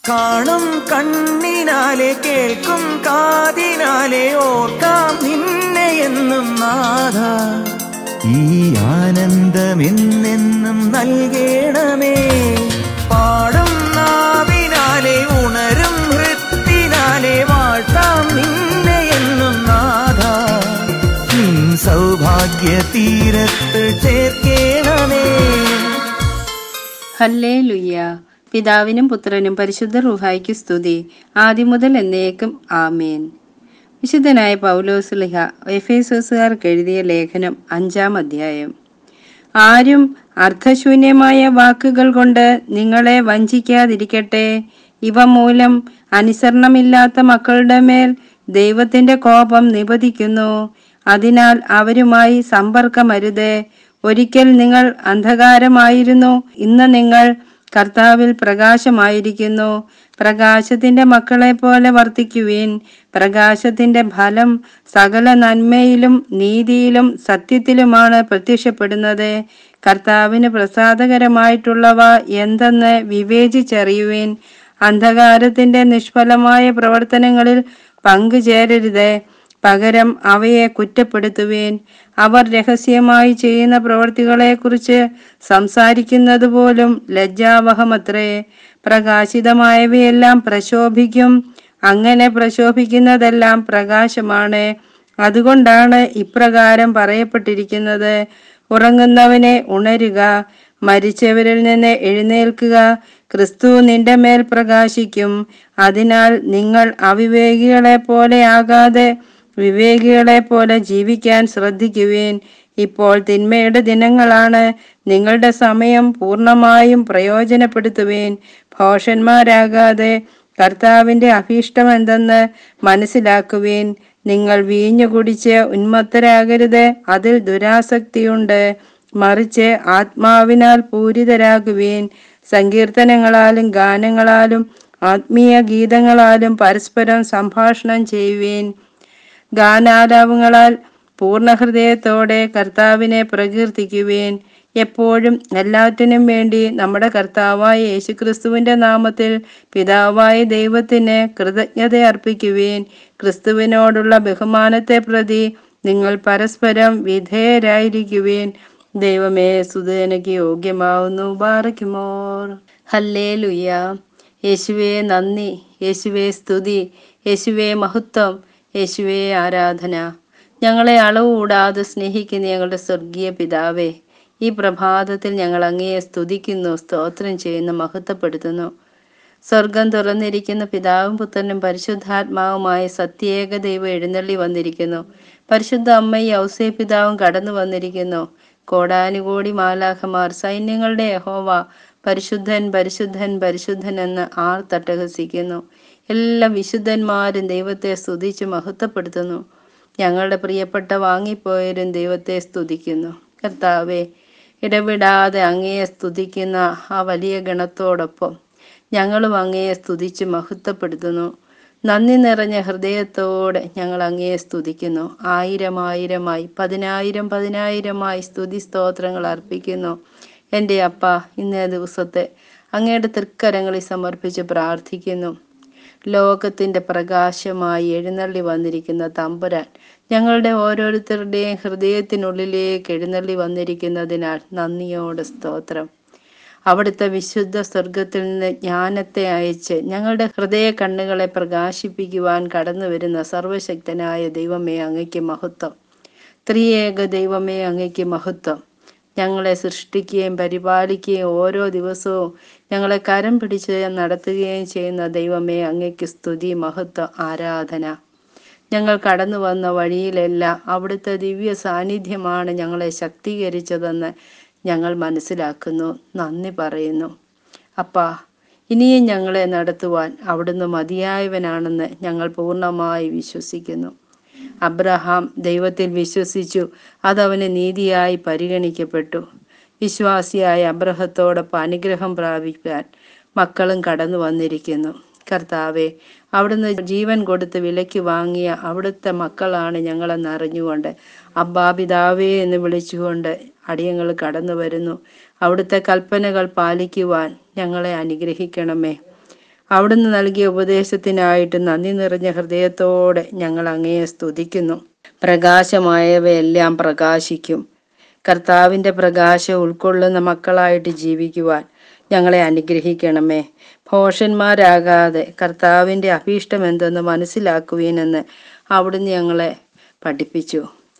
കാണും കണ്ണിനാലെ കേൾക്കും കാതിനാലെ ഓർക്കാം നിന്നെ എന്നും നാഥ ഈ ആനന്ദം എന്നെന്നും നൽകണമേ പാടും നാവിനാലെ ഉണരും ഹൃത്തിനാലെ വാഴ്ത്താം നിന്നെ എന്നും നാഥ നിൻ സൗഭാഗ്യ തീരത്ത് ചേർക്കേണമേ ഹല്ലേ ലുയ്യ പിതാവിനും പുത്രനും പരിശുദ്ധ റുഹായ്ക്ക് സ്തുതി ആദ്യം മുതൽ എന്നേക്കും ആമേൻ വിശുദ്ധനായ പൗലോസ്ലിഹ എഫേസോസുകാർക്ക് എഴുതിയ ലേഖനം അഞ്ചാം അധ്യായം ആരും അർത്ഥശൂന്യമായ വാക്കുകൾ കൊണ്ട് നിങ്ങളെ വഞ്ചിക്കാതിരിക്കട്ടെ ഇവ മൂലം അനുസരണമില്ലാത്ത മക്കളുടെ മേൽ ദൈവത്തിന്റെ കോപം നിപതിക്കുന്നു അതിനാൽ അവരുമായി സമ്പർക്കമരുത് ഒരിക്കൽ നിങ്ങൾ അന്ധകാരമായിരുന്നു ഇന്ന് നിങ്ങൾ കർത്താവിൽ പ്രകാശമായിരിക്കുന്നു പ്രകാശത്തിന്റെ മക്കളെ പോലെ വർത്തിക്കുവീൻ പ്രകാശത്തിന്റെ ഫലം സകല നന്മയിലും നീതിയിലും സത്യത്തിലുമാണ് പ്രത്യക്ഷപ്പെടുന്നത് കർത്താവിന് പ്രസാദകരമായിട്ടുള്ളവ എന്തെന്ന് വിവേചിച്ചറിയുവീൻ അന്ധകാരത്തിന്റെ നിഷ്ഫലമായ പ്രവർത്തനങ്ങളിൽ പങ്കുചേരരുത് പകരം അവയെ കുറ്റപ്പെടുത്തുവേൻ അവർ രഹസ്യമായി ചെയ്യുന്ന പ്രവൃത്തികളെക്കുറിച്ച് സംസാരിക്കുന്നത് പോലും ലജ്ജാവഹമത്രേ പ്രകാശിതമായവയെല്ലാം പ്രശോഭിക്കും അങ്ങനെ പ്രശോഭിക്കുന്നതെല്ലാം പ്രകാശമാണ് അതുകൊണ്ടാണ് ഇപ്രകാരം പറയപ്പെട്ടിരിക്കുന്നത് ഉറങ്ങുന്നവനെ ഉണരുക മരിച്ചവരിൽ നിന്ന് എഴുന്നേൽക്കുക ക്രിസ്തു നിന്റെ മേൽ പ്രകാശിക്കും അതിനാൽ നിങ്ങൾ അവിവേകികളെ പോലെ ആകാതെ വിവേകികളെ പോലെ ജീവിക്കാൻ ശ്രദ്ധിക്കുവേൻ ഇപ്പോൾ തിന്മയുടെ ദിനങ്ങളാണ് നിങ്ങളുടെ സമയം പൂർണ്ണമായും പ്രയോജനപ്പെടുത്തുവേൻ ഭോഷന്മാരാകാതെ കർത്താവിന്റെ അഭീഷ്ടം എന്തെന്ന് മനസ്സിലാക്കുവേൻ നിങ്ങൾ വീഞ്ഞു കുടിച്ച് ഉന്മത്തരാകരുത് അതിൽ ദുരാസക്തിയുണ്ട് മറിച്ച് ആത്മാവിനാൽ പൂരിതരാകുവേൻ സങ്കീർത്തനങ്ങളാലും ഗാനങ്ങളാലും ആത്മീയ ഗീതങ്ങളാലും പരസ്പരം സംഭാഷണം ചെയ്യുവേൻ ഗാനാലാപങ്ങളാൽ പൂർണ്ണ ഹൃദയത്തോടെ കർത്താവിനെ പ്രകീർത്തിക്കുവേൻ എപ്പോഴും എല്ലാറ്റിനും വേണ്ടി നമ്മുടെ കർത്താവായ യേശുക്രിസ്തുവിന്റെ നാമത്തിൽ പിതാവായ ദൈവത്തിന് കൃതജ്ഞത അർപ്പിക്കുവേൻ ക്രിസ്തുവിനോടുള്ള ബഹുമാനത്തെ പ്രതി നിങ്ങൾ പരസ്പരം വിധേയരായിരിക്കുവേൻ ദൈവമേ സുതനക്ക് യോഗ്യമാവുന്നു ബാറയ്ക്കുമോർ ഹല്ലേ ലുയ്യ യേശുവേ നന്ദി യേശുവേ സ്തുതി യേശുവേ മഹത്വം യേശുവേ ആരാധന ഞങ്ങളെ അളവ് കൂടാതെ സ്നേഹിക്കുന്ന ഞങ്ങളുടെ സ്വർഗീയ പിതാവേ ഈ പ്രഭാതത്തിൽ ഞങ്ങൾ അങ്ങയെ സ്തുതിക്കുന്നു സ്തോത്രം ചെയ്യുന്നു മഹത്വപ്പെടുത്തുന്നു സ്വർഗം തുറന്നിരിക്കുന്ന പിതാവും പുത്രനും പരിശുദ്ധാത്മാവുമായ സത്യേക ദൈവം എഴുന്നള്ളി വന്നിരിക്കുന്നു പരിശുദ്ധ അമ്മയും ഔസേ പിതാവും കടന്നു വന്നിരിക്കുന്നു കോടാനുകോടി മാലാഖമാർ സൈന്യങ്ങളുടെ യഹോവ പരിശുദ്ധൻ പരിശുദ്ധൻ പരിശുദ്ധൻ എന്ന് ആർ തട്ടഹസിക്കുന്നു എല്ലാ വിശുദ്ധന്മാരും ദൈവത്തെ സ്തുതിച്ച് മഹത്വപ്പെടുത്തുന്നു ഞങ്ങളുടെ പ്രിയപ്പെട്ട വാങ്ങിപ്പോയവരും ദൈവത്തെ സ്തുതിക്കുന്നു കർത്താവെ ഇടവിടാതെ അങ്ങയെ സ്തുതിക്കുന്ന ആ വലിയ ഗണത്തോടൊപ്പം ഞങ്ങളും അങ്ങയെ സ്തുതിച്ച് മഹത്വപ്പെടുത്തുന്നു നന്ദി നിറഞ്ഞ ഹൃദയത്തോടെ ഞങ്ങൾ അങ്ങയെ സ്തുതിക്കുന്നു ആയിരം ആയിരമായി പതിനായിരം പതിനായിരമായി സ്തുതി സ്തോത്രങ്ങൾ അർപ്പിക്കുന്നു എൻ്റെ അപ്പ ഇന്നേ ദിവസത്തെ അങ്ങയുടെ തൃക്കരങ്ങളിൽ സമർപ്പിച്ച് പ്രാർത്ഥിക്കുന്നു ലോകത്തിൻ്റെ പ്രകാശമായി എഴുന്നള്ളി വന്നിരിക്കുന്ന തമ്പുരാൻ ഞങ്ങളുടെ ഓരോരുത്തരുടെയും ഹൃദയത്തിനുള്ളിലേക്ക് എഴുന്നള്ളി വന്നിരിക്കുന്നതിനാൽ നന്ദിയോടെ സ്തോത്രം അവിടുത്തെ വിശുദ്ധ സ്വർഗത്തിൽ നിന്ന് ജ്ഞാനത്തെ അയച്ച് ഞങ്ങളുടെ ഹൃദയ കണ്ണുകളെ പ്രകാശിപ്പിക്കുവാൻ കടന്നു വരുന്ന സർവശക്തനായ ദൈവമേ അങ്ങയ്ക്ക് മഹത്വം ത്രിയേക ദൈവമേ അങ്ങയ്ക്ക് മഹത്വം ഞങ്ങളെ സൃഷ്ടിക്കുകയും പരിപാലിക്കുകയും ഓരോ ദിവസവും ഞങ്ങളെ കരം പിടിച്ച് നടത്തുകയും ചെയ്യുന്ന ദൈവമേ അങ്ങയ്ക്ക് സ്തുതി മഹത്വം ആരാധന ഞങ്ങൾ കടന്നു വന്ന വഴിയിലെല്ലാം അവിടുത്തെ ദിവ്യ സാന്നിധ്യമാണ് ഞങ്ങളെ ശക്തീകരിച്ചതെന്ന് ഞങ്ങൾ മനസ്സിലാക്കുന്നു നന്ദി പറയുന്നു അപ്പാ ഇനിയും ഞങ്ങളെ നടത്തുവാൻ അവിടുന്ന് മതിയായവനാണെന്ന് ഞങ്ങൾ പൂർണ്ണമായി വിശ്വസിക്കുന്നു അബ്രഹാം ദൈവത്തിൽ വിശ്വസിച്ചു അതവന് നീതിയായി പരിഗണിക്കപ്പെട്ടു വിശ്വാസിയായ അബ്രഹത്തോടൊപ്പം അനുഗ്രഹം പ്രാപിക്കാൻ മക്കളും കടന്നു വന്നിരിക്കുന്നു കർത്താവെ അവിടുന്ന് ജീവൻ കൊടുത്ത് വിലയ്ക്ക് വാങ്ങിയ അവിടുത്തെ മക്കളാണ് ഞങ്ങളെന്ന് അറിഞ്ഞുകൊണ്ട് അബ്ബാ പിതാവേ എന്ന് വിളിച്ചുകൊണ്ട് അടിയങ്ങൾ കടന്നു വരുന്നു അവിടുത്തെ കൽപ്പനകൾ പാലിക്കുവാൻ ഞങ്ങളെ അനുഗ്രഹിക്കണമേ അവിടുന്ന് നൽകിയ ഉപദേശത്തിനായിട്ട് നന്ദി നിറഞ്ഞ ഹൃദയത്തോടെ ഞങ്ങൾ അങ്ങയെ സ്തുതിക്കുന്നു പ്രകാശമായവയെല്ലാം പ്രകാശിക്കും കർത്താവിൻ്റെ പ്രകാശം ഉൾക്കൊള്ളുന്ന മക്കളായിട്ട് ജീവിക്കുവാൻ ഞങ്ങളെ അനുഗ്രഹിക്കണമേ ഭോഷന്മാരാകാതെ കർത്താവിൻ്റെ അഭീഷ്ടം എന്തെന്ന് മനസ്സിലാക്കുവീനെന്ന് അവിടുന്ന് ഞങ്ങളെ പഠിപ്പിച്ചു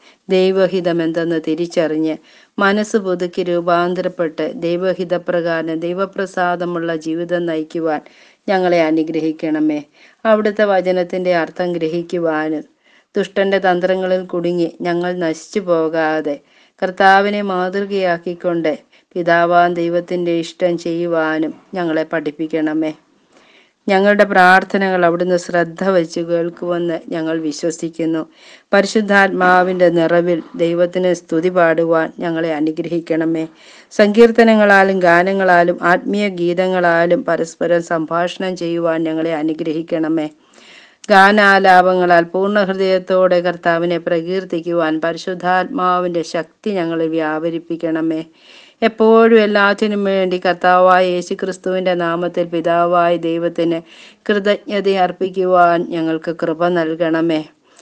ദൈവഹിതം എന്തെന്ന് തിരിച്ചറിഞ്ഞ് മനസ്സ് പുതുക്കി രൂപാന്തരപ്പെട്ട് ദൈവഹിതപ്രകാരം ദൈവപ്രസാദമുള്ള ജീവിതം നയിക്കുവാൻ ഞങ്ങളെ അനുഗ്രഹിക്കണമേ അവിടുത്തെ വചനത്തിൻ്റെ അർത്ഥം ഗ്രഹിക്കുവാനും ദുഷ്ടന്റെ തന്ത്രങ്ങളിൽ കുടുങ്ങി ഞങ്ങൾ നശിച്ചു പോകാതെ കർത്താവിനെ മാതൃകയാക്കിക്കൊണ്ട് പിതാവാൻ ദൈവത്തിൻ്റെ ഇഷ്ടം ചെയ്യുവാനും ഞങ്ങളെ പഠിപ്പിക്കണമേ ഞങ്ങളുടെ പ്രാർത്ഥനകൾ അവിടുന്ന് ശ്രദ്ധ വെച്ച് കേൾക്കുമെന്ന് ഞങ്ങൾ വിശ്വസിക്കുന്നു പരിശുദ്ധാത്മാവിൻ്റെ നിറവിൽ ദൈവത്തിന് സ്തുതി പാടുവാൻ ഞങ്ങളെ അനുഗ്രഹിക്കണമേ സങ്കീർത്തനങ്ങളാലും ഗാനങ്ങളാലും ആത്മീയ ഗീതങ്ങളാലും പരസ്പരം സംഭാഷണം ചെയ്യുവാൻ ഞങ്ങളെ അനുഗ്രഹിക്കണമേ ഗാനാലാപങ്ങളാൽ പൂർണ്ണ ഹൃദയത്തോടെ കർത്താവിനെ പ്രകീർത്തിക്കുവാൻ പരിശുദ്ധാത്മാവിൻ്റെ ശക്തി ഞങ്ങളെ വ്യാപരിപ്പിക്കണമേ എപ്പോഴും എല്ലാത്തിനും വേണ്ടി കർത്താവായ യേശു ക്രിസ്തുവിൻ്റെ നാമത്തിൽ പിതാവായ ദൈവത്തിന് കൃതജ്ഞത അർപ്പിക്കുവാൻ ഞങ്ങൾക്ക് കൃപ നൽകണമേ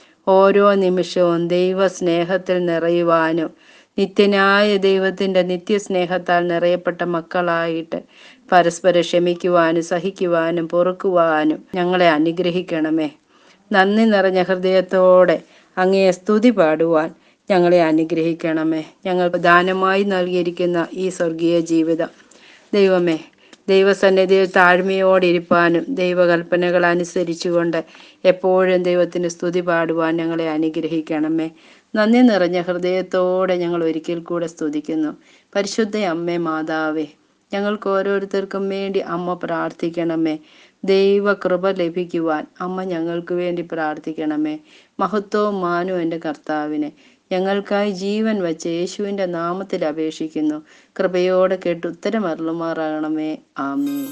ഓരോ നിമിഷവും ദൈവ സ്നേഹത്തിൽ നിറയുവാനും നിത്യനായ ദൈവത്തിൻ്റെ നിത്യസ്നേഹത്താൽ നിറയപ്പെട്ട മക്കളായിട്ട് പരസ്പരം ക്ഷമിക്കുവാനും സഹിക്കുവാനും പൊറുക്കുവാനും ഞങ്ങളെ അനുഗ്രഹിക്കണമേ നന്ദി നിറഞ്ഞ ഹൃദയത്തോടെ അങ്ങയെ സ്തുതി പാടുവാൻ ഞങ്ങളെ അനുഗ്രഹിക്കണമേ ഞങ്ങൾക്ക് ദാനമായി നൽകിയിരിക്കുന്ന ഈ സ്വർഗീയ ജീവിതം ദൈവമേ ദൈവസന്നിധിയിൽ താഴ്മയോടെ ഇരിപ്പാനും ദൈവകൽപ്പനകൾ അനുസരിച്ചുകൊണ്ട് എപ്പോഴും ദൈവത്തിന് സ്തുതി പാടുവാൻ ഞങ്ങളെ അനുഗ്രഹിക്കണമേ നന്ദി നിറഞ്ഞ ഹൃദയത്തോടെ ഞങ്ങൾ ഒരിക്കൽ കൂടെ സ്തുതിക്കുന്നു പരിശുദ്ധ അമ്മേ മാതാവേ ഞങ്ങൾക്ക് ഓരോരുത്തർക്കും വേണ്ടി അമ്മ പ്രാർത്ഥിക്കണമേ ദൈവ കൃപ ലഭിക്കുവാൻ അമ്മ ഞങ്ങൾക്ക് വേണ്ടി പ്രാർത്ഥിക്കണമേ മഹത്വവും മാനവും എൻ്റെ കർത്താവിനെ ഞങ്ങൾക്കായി ജീവൻ വച്ച് യേശുവിൻ്റെ നാമത്തിൽ അപേക്ഷിക്കുന്നു കൃപയോടെ കേട്ട് ഉത്തരമരുളുമാറാകണമേ ആമീൻ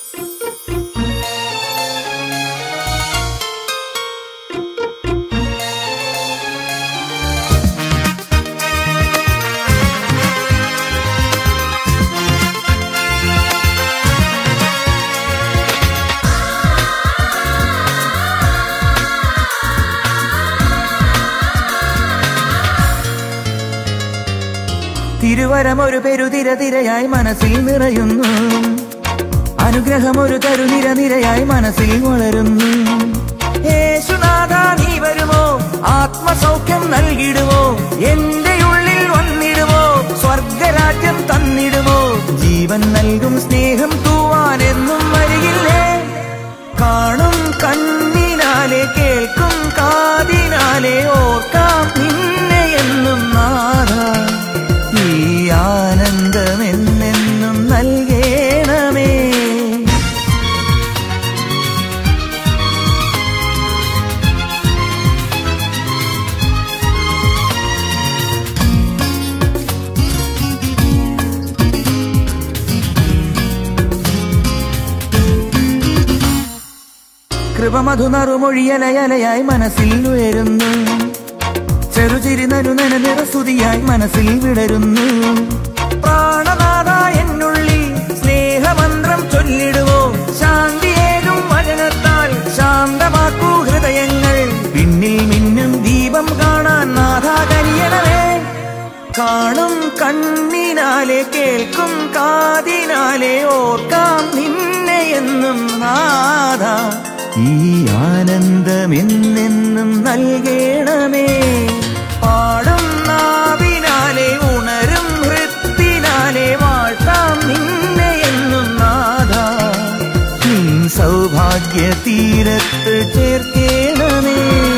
തിരുവരം ഒരു പെരുതിര തിരയായി മനസ്സിൽ നിറയുന്നു അനുഗ്രഹം ഒരു തരുനിര നിരയായി മനസ്സിൽ വളരുന്നു യേശുനാഥ നീ വരുമോ ആത്മസൗഖ്യം നൽകിടുമോ എന്റെ ഉള്ളിൽ വന്നിടുമോ സ്വർഗരാജ്യം തന്നിടുമോ ജീവൻ നൽകും സ്നേഹം തൂവാൻ എന്നും വരികില്ലേ കാണും കണ്ണിനാലെ കേൾക്കും കാതിനാലെ ഓർക്കാം നിന്നെ എന്നും നാഥ ഈ ആനന്ദം എന്നെന്നും നൽകേണമേ കൃപമധു നറുമൊഴിയലയലയായി മനസ്സിൽ ഉയരുന്നു ചെറുചിരി നരുനന നിറസ്തുതിയായി മനസ്സിൽ വിടരുന്നു പ്രാണനാഥ എന്നുള്ളിൽ സ്നേഹമന്ത്രം ചൊല്ലിടുവോ ശാന്തിയേകും വചനത്താൽ ശാന്തമാക്കൂ ഹൃദയങ്ങൾ പിന്നിൽ മിന്നും ദീപം കാണാൻ നാഥ കരിയണമേ കാണും കണ്ണിനാലെ കേൾക്കും കാതിനാലെ ഓർക്കാം നിന്നെ എന്നും നാഥ ഈ ആനന്ദം എന്നെന്നും നൽകേണമേ പാടും നാവിനാലെ ഉണരും ഹൃത്തിനാലെ വാഴ്ത്താം നിന്നെ എന്നും നാഥ നിൻ സൗഭാഗ്യ തീരത്ത് ചേർക്കേണമേ